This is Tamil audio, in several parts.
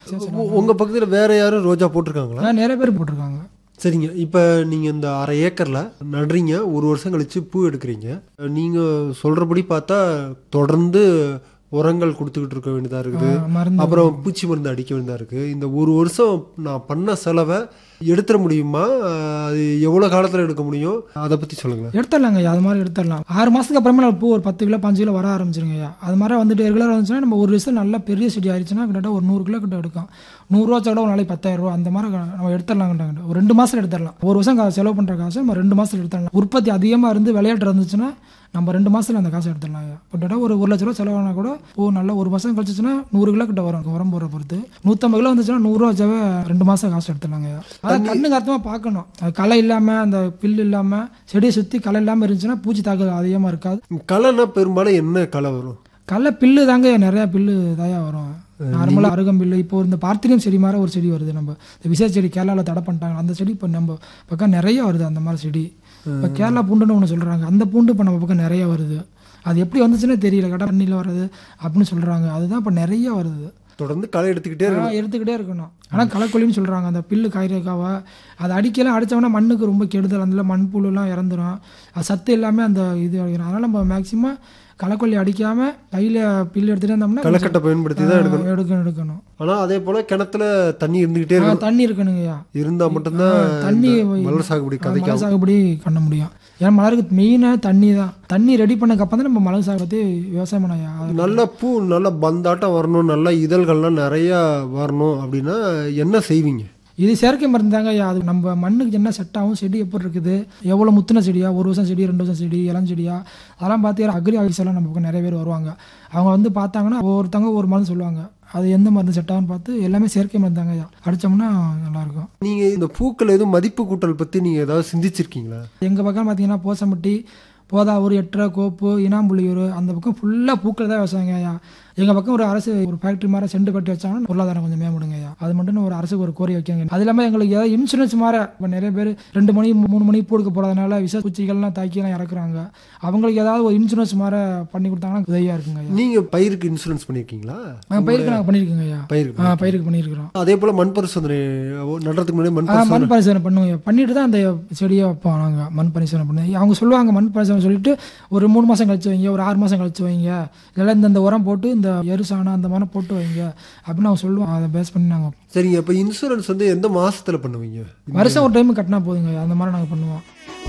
உ- உங்க பக்கத்துல வேற யாரும் ரோஜா போட்டிருக்காங்களா ஆனா நிறைய பேர் போட்டிருக்காங்க சரிங்க இப்போ நீங்கள் இந்த அரை ஏக்கரில் நடுறீங்க ஒரு வருஷம் கழிச்சு பூ எடுக்கிறீங்க நீங்கள் சொல்கிறபடி பார்த்தா தொடர்ந்து உரங்கள் கொடுத்துக்கிட்டு இருக்க வேண்டியதாக இருக்குது ஆ, மருந்து அப்புறம் பூச்சி மருந்து அடிக்க வேண்டியதாக இருக்குது இந்த ஒரு வருஷம் நான் பண்ண செலவை எடுத்துட முடியுமா அஹ் அது எவ்வளோ காலத்தில் எடுக்க முடியும் அதை பற்றி சொல்லுங்களேன் எடுத்துடலாங்க ஐயா அது மாதிரி எடுத்துடலாம் ஆறு மாதத்துக்கு அப்புறமா நம்ம பூ ஒரு பத்து கிலோ பாஞ்சு கிலோ வர ஆரம்பிச்சிருங்க ஐயா அது மாதிரி வந்துட்டு ரெகுலராக வந்துச்சுன்னா நம்ம ஒரு வருஷம் நல்லா பெரிய செடி ஆயிடுச்சுன்னா கிட்டத்தட்ட ஒரு நூறு கிலோ கிட்ட எடுக்கும் நூறுரூவா கூட ஒரு நாளைக்கு பத்தாயிரம் ரூபா அந்த மாதிரி நம்ம எடுத்துடலாங்கிட்டாங்க ஒரு ரெண்டு மாதம் எடுத்துடலாம் ஒரு வருஷம் கா- செலவு பண்ணுற காசு நம்ம ரெண்டு மாதத்துல எடுத்துடலாம் உற்பத்தி அதிகமாக இருந்து விளையாட்டு இருந்துச்சுன்னா நம்ம ரெண்டு மாதத்துல அந்த காசை எடுத்துடலாம் ஐயா கிட்டத்தட்ட ஒரு ஒரு லட்ச ரூபா செலவானா கூட பூ நல்லா ஒரு மாதம் கழிச்சுன்னா நூறு கிலோ கிட்ட வரும் உரம் போடுற பொறுத்து நூற்றம்பது கிலோ வந்துச்சுன்னா நூறுரூவா வச்சாவே ரெண்டு மாதம் காசு எடுத்துடலாங்க ஐயா அதான் கண்ணுக்கு அர்த்தமாக பார்க்கணும் அது களை இல்லாமல் அந்த பில் இல்லாமல் செடியை சுற்றி களை இல்லாமல் இருந்துச்சுன்னா பூச்சி தாக்குதல் அதிகமாக இருக்காது களைனா பெரும்பாலும் என்ன களை வரும் கடல பில்லு தாங்க நிறைய பில்லு தாயா வரும் நார்மலாக அருகம்பில்லு இப்போ இந்த பார்த்தினியம் செடி மாதிரி ஒரு செடி வருது நம்ம இந்த விசேஷ செடி கேரளாவில் தடை பண்ணிட்டாங்க அந்த செடி இப்போ நம்ம பக்கம் நிறைய வருது அந்த மாதிரி செடி இப்போ கேரளா பூண்டுன்னு ஒன்று சொல்கிறாங்க அந்த பூண்டு இப்போ நம்ம பக்கம் நிறைய வருது அது எப்படி வந்துச்சுன்னே தெரியல கடை தண்ணியில் வருது அப்படின்னு சொல்கிறாங்க அதுதான் இப்போ நிறைய வருது தொடர்ந்து களை எடுத்துக்கிட்டே இருக்கணும் ஆ, எடுத்துக்கிட்டே இருக்கணும் ஆனால் களைக்கொல்லின்னு சொல்கிறாங்க அந்த பில்லு காய்கறிக்காவை அதை அடிக்கலாம் அடித்தோம்னா மண்ணுக்கு ரொம்ப கெடுதல் அதில் மண்புழுலாம் இறந்துரும் அது சத்து எல்லாமே அந்த இது அடிக்கணும் அதனால் நம்ம மேக்ஸிமம் களைக்கொல்லி அடிக்காமல் கையில் பில்லு எடுத்துகிட்டே இருந்தோம்னா களைக்கட்டை பயன்படுத்தி தான் எடுக்கணும் ஆ, எடுக்கணும் எடுக்கணும் ஆனால் அதே போல் கிணத்துல தண்ணி இருந்துக்கிட்டே ஆ, இருக்கணும் தண்ணி இருக்கணுங்கய்யா இருந்தால் மட்டும்தான் தண்ணி இந்த மலர் சாகுபடி ஆ, கதைக்கு மலர் சாகுபடி பண்ண முடியும் ஏன்னா மலருக்கு மெயினாக தண்ணி தான் தண்ணி ரெடி பண்ணக்கப்புறம் தான் நம்ம மலர் சாகுபடி விவசாயம் பண்ணையா நல்ல பூ நல்ல பந்தாட்டம் வரணும் நல்ல இதழ்கள்லாம் நிறையா வரணும் அப்படின்னா என்ன செய்வீங்க இது செயற்கை மருந்து தாங்க ஐயா அது நம்ம மண்ணுக்கு என்ன செட் ஆகும் செடி எப்படி இருக்குது எவ்வளோ முத்தின செடியா ஒரு வருஷம் செடி ரெண்டு வருஷம் செடி இளஞ்செடியா அதெல்லாம் பார்த்தீங்கன்னா அக்ரி ஆஃபீஸ் எல்லாம் நம்ம பக்கம் நிறைய பேர் வருவாங்க அவங்க வந்து பார்த்தாங்கன்னா ஒவ்வொருத்தவங்க ஒரு மருந்து சொல்லுவாங்க அது எந்த மருந்து செட் ஆகும்னு பார்த்து எல்லாமே செயற்கை மருந்து தாங்க ஐயா அடித்தோம்னா நல்லாயிருக்கும் நீங்கள் இந்த பூக்கள் எதுவும் மதிப்பு கூட்டல் பற்றி நீங்கள் ஏதாவது சிந்திச்சிருக்கீங்களா எங்கள் பக்கம் பார்த்தீங்கன்னா போசம்பட்டி போதாவூர் எட்டரை கோப்பு இனாம்புலியூர் அந்த பக்கம் ஃபுல்லாக பூக்கள் தான் விவசாயங்க ஐயா எங்கள் பக்கம் ஒரு அரசு ஒரு ஃபேக்ட்ரி மாதிரி செண்டு கட்டி வச்சாங்கன்னா பொருளாதாரம் கொஞ்சம் மேம்படுங்க ஐயா அது மட்டும் ஒரு அரசுக்கு ஒரு கோரி வைக்காங்க அது இல்லாமல் எங்களுக்கு ஏதாவது இன்சூரன்ஸ் மாதிரி இப்போ நிறைய பேர் ரெண்டு மணி மூணு மணி பூ எடுக்க போகிறதுனால விஷ பூச்சிகள்லாம் தாக்கியெல்லாம் இறக்குறாங்க அவங்களுக்கு ஏதாவது ஒரு இன்சூரன்ஸ் மாதிரி பண்ணி கொடுத்தாங்கன்னா உதவியாக இருக்குங்க ஐயா நீங்கள் பயிருக்கு இன்சூரன்ஸ் பண்ணியிருக்கீங்களா ஆ, பயிருக்கு நாங்கள் பண்ணியிருக்கோங்க ஐயா பயிருக்கு ஆ பயிருக்கு பண்ணியிருக்கிறோம் அதே போல் மண் பரிசோதனை நடுறதுக்கு முன்னாடி மண் ஆ, பரிசோதனை மண் பரிசோதனை பண்ணுவோம் பண்ணிட்டு தான் அந்த செடியை வைப்போம் நாங்கள் மண் பரிசோதனை பண்ணி அவங்க சொல்லுவாங்க மண் பரிசோதனை சொல்லிட்டு ஒரு மூணு மாதம் கழிச்சு வைங்க ஒரு ஆறு மாதம் கழிச்சு வைங்க இல்லைன்னா இந்த இந்த உரம் போட்டு இந்த எரு சாணம் அந்த மாதிரி போட்டு வைங்க அப்படின்னு அவங்க சொல்லுவாங்க அதை பேஸ் பண்ணி நாங்கள் சரிங்க அப்போ இன்சூரன்ஸ் வந்து எந்த மாசத்துல பண்ணுவீங்க வருஷம் ஒரு டைம் கட்டினா போதுங்க அந்த மாதிரி நாங்கள் பண்ணுவோம்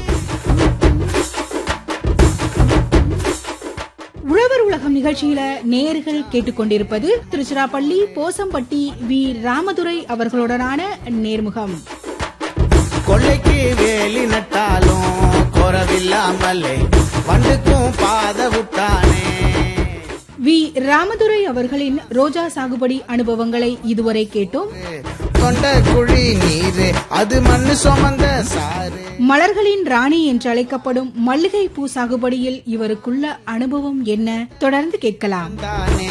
உழவர் உலகம் நிகழ்ச்சியில நேர்கள் கேட்டுக்கொண்டிருப்பது திருச்சிராப்பள்ளி போசம்பட்டி வி ராமதுரை அவர்களுடனான நேர்முகம் கொள்ளைக்கு வேலி நட்டாலும் குறவில்லாமலே வண்டுக்கும் பாத விட்டானே வி ராமதுரை அவர்களின் ரோஜா சாகுபடி அனுபவங்களை இதுவரை கேட்டோம் தொண்ட குழி நீரு அது மண்ணு சுமந்த சாறு மலர்களின் ராணி என்று அழைக்கப்படும் மல்லிகை பூ சாகுபடியில் இவருக்குள்ள அனுபவம் என்ன தொடர்ந்து கேட்கலாம் தானே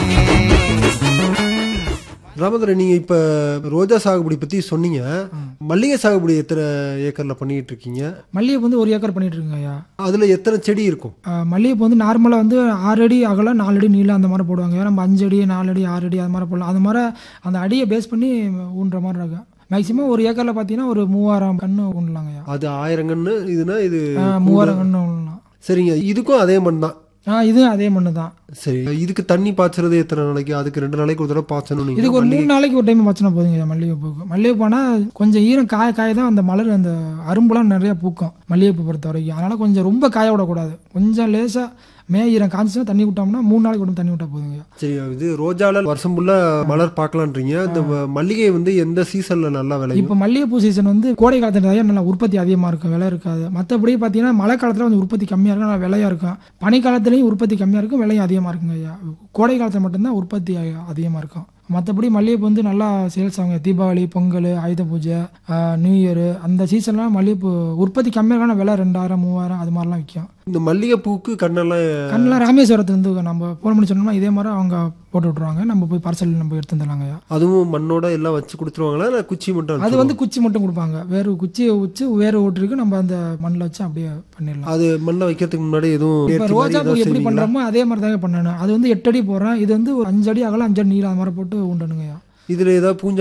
ராமதுரை நீங்க இப்ப ரோஜா சாகுபடி பத்தி சொன்னீங்க மல்லிகை சாகுபடி எத்தனை ஏக்கர்ல பண்ணிட்டு இருக்கீங்க மல்லிகைப்பூ வந்து ஒரு ஏக்கர் பண்ணிட்டு இருக்குங்க ஐயா அதுல எத்தனை செடி இருக்கும் ஆ, மல்லிகைப்பூ வந்து நார்மலாக வந்து ஆறு அடி அகலம் நாலு அடி நீளம் அந்த மாதிரி போடுவாங்க ஏன்னா நம்ம அஞ்சு அடி நாலு அடி ஆறு அடி அது மாதிரி போடலாம் அது மாதிரி அந்த அடியை பேஸ் பண்ணி ஊன்ற மாதிரி இருக்கும் மேக்ஸிமம் ஒரு ஏக்கரில் பார்த்தீங்கன்னா ஒரு மூவாயிரம் கன்று ஊண்டலாங்க ஐயா அது ஆயிரங்கன்னு இதுனா இது ஆ, மூவாயிரம் கன்று ஊண்டலாம் சரிங்க இதுக்கும் அதே மண் தான் ஆ இதுவும் அதே மண்ணு தான் சரி இதுக்கு தண்ணி பாய்ச்சறது எத்தனை நாளைக்கு அதுக்கு ரெண்டு நாளைக்கு ஒரு தடவை பாய்ச்சணும் நீங்க இதுக்கு ஒரு மூணு நாளைக்கு ஒரு டைம் வச்சினா போதுங்க ஐயா மல்லிகைப்பூக்கு மல்லிகைப்பூனா கொஞ்சம் ஈரம் காய காய தான் அந்த மலர் அந்த அரும்புலாம் நிறைய பூக்கும் மல்லிகைப்பூ பொறுத்த வரைக்கும் அதனால கொஞ்சம் ரொம்ப காய விடக்கூடாது கொஞ்சம் லேசாக மே ஈரம் காய்ச்சினா தண்ணி விட்டோம்னா மூணு நாளைக்கு விட்டு தண்ணி விட்டா போதுங்க ஐயா சரி இது ரோஜால வருஷம் ஃபுல்லா மலர் பார்க்கலான்றீங்க இந்த ம- மல்லிகை வந்து எந்த சீசன்ல நல்லா விளையும் இப்போ மல்லிகைப்பூ சீசன் வந்து கோடை காலத்துல நிறைய நல்லா உற்பத்தி அதிகமாக இருக்கும் விலை இருக்காது மற்றபடி பார்த்தீங்கன்னா மழை காலத்தில் கொஞ்சம் உற்பத்தி கம்மியாக இருக்கும் நல்லா விலையாக இருக்கும் பனி காலத்துலேயும் உற்பத்தி கம்மியாக இருக்கும் விலையும் அதிகமாக இருக்குங்க ஐயா கோடை காலத்தில் மட்டும்தான் உற்பத்தி அதிகமாக இருக்கும் மற்றபடி மல்லிகைப்பூ வந்து நல்லா சேல்ஸ் ஆகுங்க தீபாவளி பொங்கல் ஆயுத பூஜை ஆஹ், நியூ இயர் அந்த சீசன்லாம் மல்லிகைப்பூ உற்பத்தி கம்மியாக இருக்கும் ஆனா விலை ரெண்டாயிரம் மூவாயிரம் அது மாதிரிலாம் விற்கும் இந்த மல்லிகை பூக்கு கண்ணெல்லாம் கண்ணில் ராமேஸ்வரத்துலேருந்து நம்ம ஃபோன் பண்ணி சொன்னோம்னா இதே மாதிரி அவங்க போட்டு விட்ருவாங்க நம்ம போய் பார்சல் நம்ம எடுத்து வந்துடலாங்க ஐயா அதுவும் மண்ணோட எல்லாம் வச்சு கொடுத்துருவாங்களா இல்லை குச்சி மட்டும் அது வந்து குச்சி மட்டும் கொடுப்பாங்க வேறு குச்சியை வச்சு வேறு ஓட்டுருக்கு நம்ம அந்த மண்ணில் வச்சு அப்படியே பண்ணிடலாம் அது மண்ணை வைக்கிறதுக்கு முன்னாடி எதுவும் இப்போ ஏற்றி மாதிரி ரோஜா பூ ஏதாவது எப்படி செய்வீங்களா? பண்ணுறோமோ அதே மாதிரி தாங்க பண்ணணும் அது வந்து எட்டு அடி போடுறேன் இது வந்து ஒரு அஞ்சு அடி அகலம் அஞ்சு அடி நீளம் அது மாதிரி போட்டு உண்டணுங்கய்யா இதில் ஏதாவது பூஞ்சை